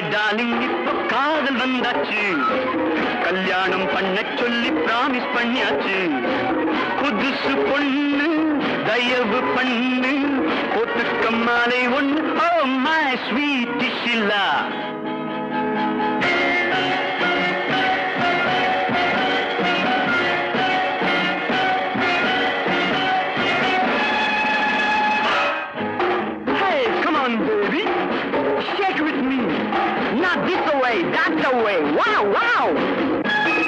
Darling இப்போ காதல் வந்தாச்சு கல்யாணம் பண்ண சொல்லி பிராமிஸ் பண்ணியாச்சு புதுசு பொண்ணு தயவு பண்ணு போட்டுக்க மாலை ஒண்ணு ஓ மை ஸ்வீட் ஷில்லா Hey, come on, baby. Shake with me. Not this way, that's the way. Wow, wow.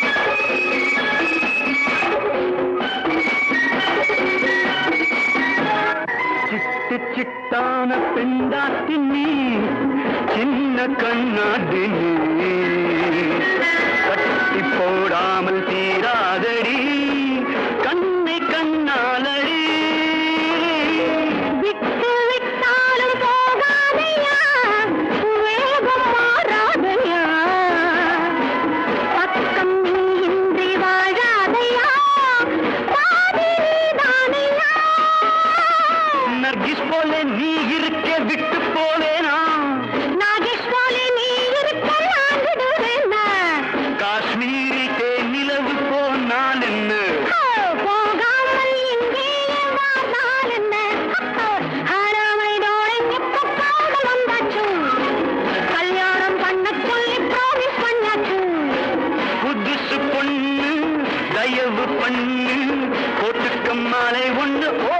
சிட்டு சிட்டான பெண்டாட்டி நீ சின்ன கண்ணாடி நீ கட்டி போடாமல் தீராதடி கண்ணை கண்ணாலடி விட்டு விட்டாலும் போகாதையா வேகம் மாறாதையா பக்கம் நீ இன்றி வாழாதையா பாதி நீதானையா நர்கிஸ் போல நீ இருக்க விட்டு போலேனா நாகேஷ் போலே நீ இருக்க நான் விடுவேனா காஷ்மீரி தேனிலவு போனால் என்ன போகாமல் இங்கேயே வாழ்ந்தால் என்ன ஹராமைதோட எப்போ காதல் வந்தாச்சு கல்யாணம் பண்ண சொல்லி ப்ராமிஸ் பண்ணாச்சு புதுசு பொண்ணு தயவு பண்ணு போட்டுக்க மாலை ஒண்ணு